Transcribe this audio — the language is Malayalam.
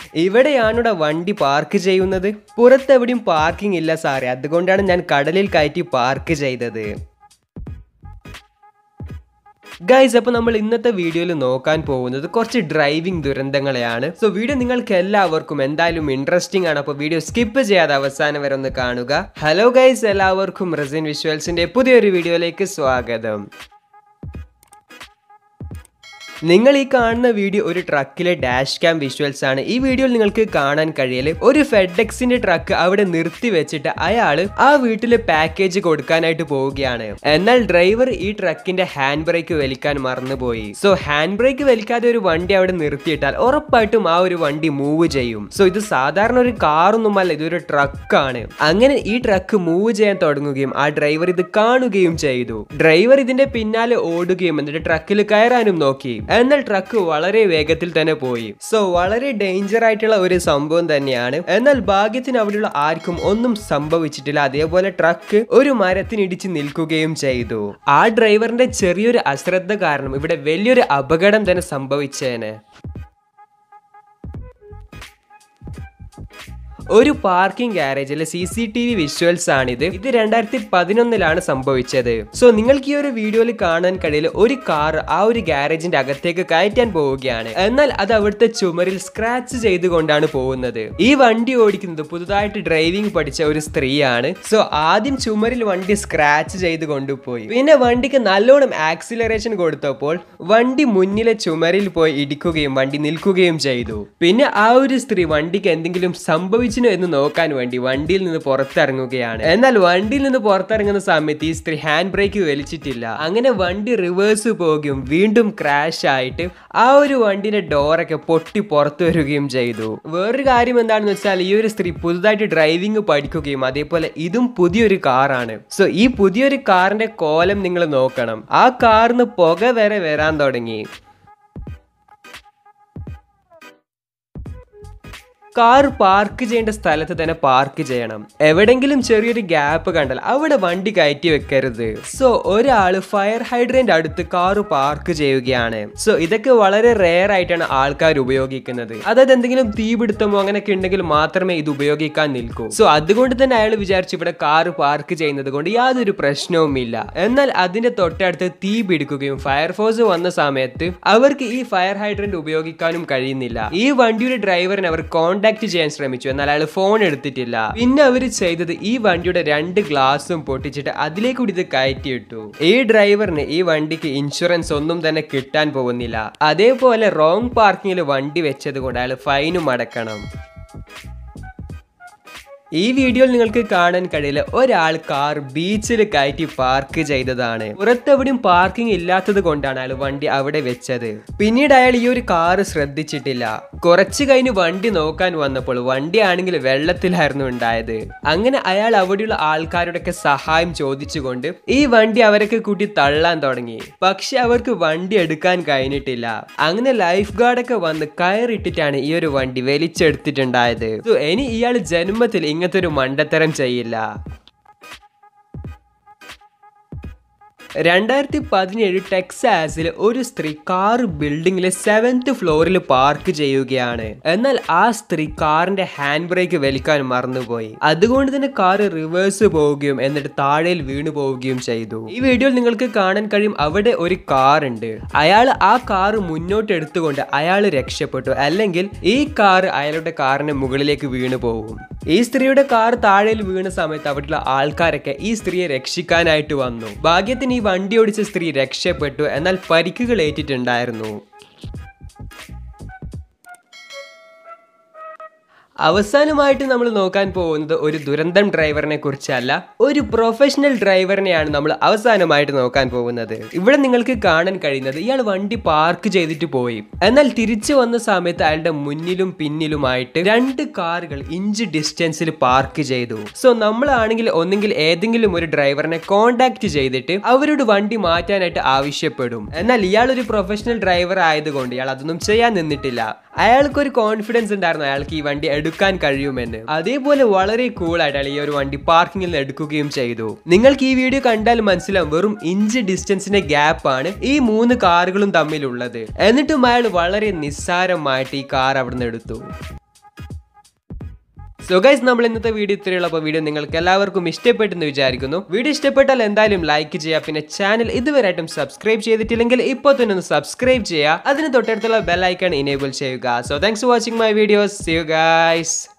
ഇവിടെയാണ് വണ്ടി പാർക്ക് ചെയ്യുന്നത് പുറത്തെവിടെയും പാർക്കിംഗ് ഇല്ല സാറേ അതുകൊണ്ടാണ് ഞാൻ കടലിൽ കയറ്റി പാർക്ക് ചെയ്തത് ഗൈസ് അപ്പോൾ നമ്മൾ ഇന്നത്തെ വീഡിയോയിൽ നോക്കാൻ പോകുന്നത് കുറച്ച് ഡ്രൈവിംഗ് ദുരന്തങ്ങളെയാണ് സോ വീഡിയോ നിങ്ങൾക്ക് എല്ലാവർക്കും എന്തായാലും ഇൻട്രസ്റ്റിംഗ് ആണ് അപ്പോൾ വീഡിയോ സ്കിപ്പ് ചെയ്യാതെ അവസാനം വരെ ഒന്ന് കാണുക ഹലോ ഗൈസ് എല്ലാവർക്കും റസിൻ വിഷ്വൽസിന്റെ പുതിയൊരു വീഡിയോയിലേക്ക് സ്വാഗതം നിങ്ങൾ ഈ കാണുന്ന വീഡിയോ ഒരു ട്രക്കിലെ ഡാഷ് ക്യാം വിഷ്വൽസ് ആണ് ഈ വീഡിയോയിൽ നിങ്ങൾക്ക് കാണാൻ കഴിയല് ഒരു ഫെഡെക്സിന്റെ ട്രക്ക് അവിടെ നിർത്തി വെച്ചിട്ട് അയാൾ ആ വീട്ടില് പാക്കേജ് കൊടുക്കാനായിട്ട് പോവുകയാണ് എന്നാൽ ഡ്രൈവർ ഈ ട്രക്കിന്റെ ഹാൻഡ് ബ്രേക്ക് വലിക്കാൻ മറന്നുപോയി സോ ഹാൻഡ് ബ്രേക്ക് വലിക്കാതെ ഒരു വണ്ടി അവിടെ നിർത്തിയിട്ടാൽ ഉറപ്പായിട്ടും ആ ഒരു വണ്ടി മൂവ് ചെയ്യും സോ ഇത് സാധാരണ ഒരു കാറൊന്നുമല്ല ഇതൊരു ട്രക്കാണ് അങ്ങനെ ഈ ട്രക്ക് മൂവ് ചെയ്യാൻ തുടങ്ങുകയും ആ ഡ്രൈവർ ഇത് കാണുകയും ചെയ്തു ഡ്രൈവർ ഇതിന്റെ പിന്നാലെ ഓടുകയും എന്നിട്ട് ട്രക്കിൽ കയറാനും നോക്കി എന്നാൽ ട്രക്ക് വളരെ വേഗത്തിൽ തന്നെ പോയി സോ വളരെ ഡേഞ്ചർ ആയിട്ടുള്ള ഒരു സംഭവം തന്നെയാണ് എന്നാൽ ഭാഗ്യത്തിന് അവിടെയുള്ള ആർക്കും ഒന്നും സംഭവിച്ചിട്ടില്ല അതേപോലെ ട്രക്ക് ഒരു മരത്തിനിടിച്ച് നിൽക്കുകയും ചെയ്തു ആ ഡ്രൈവറിന്റെ ചെറിയൊരു അശ്രദ്ധ കാരണം ഇവിടെ വലിയൊരു അപകടം തന്നെ സംഭവിച്ചേനെ ഒരു പാർക്കിംഗ് ഗാരേജിലെ C C T V visuals ആണിത് ഇത് രണ്ടായിരത്തി പതിനൊന്നിലാണ് സംഭവിച്ചത് സോ നിങ്ങൾക്ക് ഈ ഒരു വീഡിയോയിൽ കാണാൻ കഴിയില്ല ഒരു കാർ ആ ഒരു ഗാരേജിന്റെ അകത്തേക്ക് കയറ്റാൻ പോവുകയാണ് എന്നാൽ അത് അവിടുത്തെ ചുമരിൽ സ്ക്രാച്ച് ചെയ്തുകൊണ്ടാണ് പോകുന്നത് ഈ വണ്ടി ഓടിക്കുന്നത് പുതുതായിട്ട് ഡ്രൈവിംഗ് പഠിച്ച ഒരു സ്ത്രീയാണ് സോ ആദ്യം ചുമരിൽ വണ്ടി സ്ക്രാച്ച് ചെയ്ത് കൊണ്ടുപോയി പിന്നെ വണ്ടിക്ക് നല്ലോണം ആക്സിലറേഷൻ കൊടുത്തപ്പോൾ വണ്ടി മുന്നിലെ ചുമരിൽ പോയി ഇടിക്കുകയും വണ്ടി നിൽക്കുകയും ചെയ്തു പിന്നെ ആ ഒരു സ്ത്രീ വണ്ടിക്ക് എന്തെങ്കിലും സംഭവിച്ചു എന്ന് നോക്കാൻ വേണ്ടി വണ്ടിയിൽ നിന്ന് പുറത്തിറങ്ങുകയാണ് എന്നാൽ വണ്ടിയിൽ നിന്ന് പുറത്തിറങ്ങുന്ന സമയത്ത് ഈ സ്ത്രീ ഹാൻഡ് ബ്രേക്ക് വലിച്ചിട്ടില്ല അങ്ങനെ വണ്ടി റിവേഴ്സ് പോകുകയും വീണ്ടും ക്രാഷ് ആയിട്ട് ആ ഒരു വണ്ടിയുടെ ഡോറൊക്കെ പൊട്ടി പുറത്തു വരികയും ചെയ്തു വേറൊരു കാര്യം എന്താണെന്ന് വെച്ചാൽ ഈ ഒരു സ്ത്രീ പുതുതായിട്ട് ഡ്രൈവിംഗ് പഠിക്കുകയും അതേപോലെ ഇതും പുതിയൊരു കാറാണ് സോ ഈ പുതിയൊരു കാറിന്റെ കോലം നിങ്ങൾ നോക്കണം ആ കാറിന് പുക വരെ വരാൻ തുടങ്ങി കാർ പാർക്ക് ചെയ്യേണ്ട സ്ഥലത്ത് തന്നെ പാർക്ക് ചെയ്യണം എവിടെങ്കിലും ചെറിയൊരു ഗ്യാപ്പ് കണ്ടാൽ അവിടെ വണ്ടി കയറ്റി വെക്കരുത് സോ ഒരാള് ഫയർ ഹൈഡ്രന്റ് അടുത്ത് കാർ പാർക്ക് ചെയ്യുകയാണ് സോ ഇതൊക്കെ വളരെ റെയർ ആയിട്ടാണ് ആൾക്കാർ ഉപയോഗിക്കുന്നത് അതായത് എന്തെങ്കിലും തീപിടുത്തമോ അങ്ങനെയൊക്കെ ഉണ്ടെങ്കിൽ മാത്രമേ ഇത് ഉപയോഗിക്കാൻ നിൽക്കൂ സോ അതുകൊണ്ട് തന്നെ അയാൾ വിചാരിച്ചു ഇവിടെ കാർ പാർക്ക് ചെയ്യുന്നത് കൊണ്ട് യാതൊരു പ്രശ്നവുമില്ല എന്നാൽ അതിന്റെ തൊട്ടടുത്ത് തീ പിടിക്കുകയും ഫയർഫോഴ്സ് വന്ന സമയത്ത് അവർക്ക് ഈ ഫയർ ഹൈഡ്രന്റ് ഉപയോഗിക്കാനും കഴിയുന്നില്ല ഈ വണ്ടിയുടെ ഡ്രൈവറിനെ അവർ കോണ്ടാക്ട് ചെയ്യാൻ ശ്രമിച്ചു എന്നാൽ അയാൾ ഫോൺ എടുത്തിട്ടില്ല പിന്നെ അവർ ചെയ്തത് ഈ വണ്ടിയുടെ രണ്ട് ഗ്ലാസും പൊട്ടിച്ചിട്ട് അതിലേക്ക് കൂടി ഇത് കയറ്റിയിട്ടു ഈ ഡ്രൈവറിന് ഈ വണ്ടിക്ക് ഇൻഷുറൻസ് ഒന്നും തന്നെ കിട്ടാൻ പോകുന്നില്ല അതേപോലെ റോങ് പാർക്കിങ്ങിൽ വണ്ടി വെച്ചത് കൊണ്ട് അയാൾ ഫൈനും അടക്കണം ഈ വീഡിയോയിൽ നിങ്ങൾക്ക് കാണാൻ കഴിയില്ല ഒരാൾ കാർ ബീച്ചിൽ കയറ്റി പാർക്ക് ചെയ്തതാണ് പുറത്തെവിടെയും പാർക്കിംഗ് ഇല്ലാത്തത് കൊണ്ടാണ് അയാൾ വണ്ടി അവിടെ വെച്ചത് പിന്നീട് അയാൾ ഈ ഒരു കാർ ശ്രദ്ധിച്ചിട്ടില്ല കുറച്ച് കഴിഞ്ഞ് വണ്ടി നോക്കാൻ വന്നപ്പോൾ വണ്ടി ആണെങ്കിൽ വെള്ളത്തിലായിരുന്നു ഉണ്ടായത് അങ്ങനെ അയാൾ അവിടെയുള്ള ആൾക്കാരുടെയൊക്കെ സഹായം ചോദിച്ചുകൊണ്ട് ഈ വണ്ടി അവരൊക്കെ കൂട്ടി തള്ളാൻ തുടങ്ങി പക്ഷെ അവർക്ക് വണ്ടി എടുക്കാൻ കഴിഞ്ഞിട്ടില്ല അങ്ങനെ ലൈഫ് ഗാർഡൊക്കെ വന്ന് കയറിട്ടിട്ടാണ് ഈ ഒരു വണ്ടി വലിച്ചെടുത്തിട്ടുണ്ടായത് So, ഇനി ഇയാൾ ജന്മത്തിൽ ഇങ്ങനത്തെ ഒരു മണ്ടത്തരം ചെയ്യില്ല രണ്ടായിരത്തി പതിനേഴ് ടെക്സാസിൽ ഒരു സ്ത്രീ കാർ ബിൽഡിംഗിലെ സെവൻത് ഫ്ലോറിൽ പാർക്ക് ചെയ്യുകയാണ് എന്നാൽ ആ സ്ത്രീ കാറിന്റെ ഹാൻഡ് ബ്രേക്ക് വലിക്കാൻ മറന്നുപോയി അതുകൊണ്ട് തന്നെ കാർ റിവേഴ്സ് പോവുകയും എന്നിട്ട് താഴെയിൽ വീണു പോവുകയും ചെയ്തു ഈ വീഡിയോയിൽ നിങ്ങൾക്ക് കാണാൻ കഴിയും അവിടെ ഒരു കാർ ഉണ്ട് അയാൾ ആ കാർ മുന്നോട്ട് എടുത്തുകൊണ്ട് അയാൾ രക്ഷപ്പെട്ടു അല്ലെങ്കിൽ ഈ കാർ അയാളുടെ കാറിന് മുകളിലേക്ക് വീണു പോകും ഈ സ്ത്രീയുടെ കാർ താഴെയിൽ വീണ സമയത്ത് അവിടെയുള്ള ആൾക്കാരൊക്കെ ഈ സ്ത്രീയെ രക്ഷിക്കാനായിട്ട് വന്നു ഭാഗ്യത്തിന് ഈ വണ്ടി ഓടിച്ച സ്ത്രീ രക്ഷപ്പെട്ടു എന്നാൽ പരിക്കുകൾ ഏറ്റിട്ടുണ്ടായിരുന്നു അവസാനമായിട്ട് നമ്മൾ നോക്കാൻ പോകുന്നത് ഒരു ദുരന്തം ഡ്രൈവറിനെ കുറിച്ചല്ല ഒരു പ്രൊഫഷണൽ ഡ്രൈവറിനെയാണ് നമ്മൾ അവസാനമായിട്ട് നോക്കാൻ പോകുന്നത് ഇവിടെ നിങ്ങൾക്ക് കാണാൻ കഴിയുന്നത് ഇയാൾ വണ്ടി പാർക്ക് ചെയ്തിട്ട് പോയി എന്നാൽ തിരിച്ചു വന്ന സമയത്ത് അയാളുടെ മുന്നിലും പിന്നിലുമായിട്ട് രണ്ട് കാറുകൾ ഇഞ്ച് ഡിസ്റ്റൻസിൽ പാർക്ക് ചെയ്തു സോ നമ്മളാണെങ്കിൽ ഒന്നെങ്കിൽ ഏതെങ്കിലും ഒരു ഡ്രൈവറിനെ കോണ്ടാക്ട് ചെയ്തിട്ട് അവരോട് വണ്ടി മാറ്റാനായിട്ട് ആവശ്യപ്പെടും എന്നാൽ ഇയാൾ ഒരു പ്രൊഫഷണൽ ഡ്രൈവർ ആയതുകൊണ്ട് ഇയാൾ അതൊന്നും ചെയ്യാൻ നിന്നിട്ടില്ല അയാൾക്ക് ഒരു കോൺഫിഡൻസ് ഉണ്ടായിരുന്നു അയാൾക്ക് ഈ വണ്ടി എടുക്കാൻ കഴിയുമെന്ന് അതേപോലെ വളരെ കൂൾ ആയിട്ട് അയാൾ ഈ ഒരു വണ്ടി പാർക്കിങ്ങിൽ നിന്ന് എടുക്കുകയും ചെയ്തു നിങ്ങൾക്ക് ഈ വീഡിയോ കണ്ടാൽ മനസ്സിലാവും വെറും ഇഞ്ച് ഡിസ്റ്റൻസിന്റെ ഗ്യാപ്പ് ആണ് ഈ മൂന്ന് കാറുകളും തമ്മിലുള്ളത് എന്നിട്ടും അയാൾ വളരെ നിസ്സാരമായിട്ട് ഈ കാർ അവിടുന്ന് എടുത്തു സോ ഗൈസ് നമ്മൾ ഇന്നത്തെ വീഡിയോ ഇത്രയുള്ള അപ്പോൾ വീഡിയോ നിങ്ങൾക്ക് എല്ലാവർക്കും ഇഷ്ടപ്പെട്ടെന്ന് വിചാരിക്കുന്നു വീഡിയോ ഇഷ്ടപ്പെട്ടാൽ എന്തായാലും ലൈക്ക് ചെയ്യുക പിന്നെ ചാനൽ ഇതുവരെയായിട്ടും സബ്സ്ക്രൈബ് ചെയ്തിട്ടില്ലെങ്കിൽ ഇപ്പോൾ തന്നെ ഒന്ന് സബ്സ്ക്രൈബ് ചെയ്യുക അതിന് തൊട്ടടുത്തുള്ള ബെൽ ഐക്കൺ ഇനേബിൾ ചെയ്യുക so thanks for watching my videos see you guys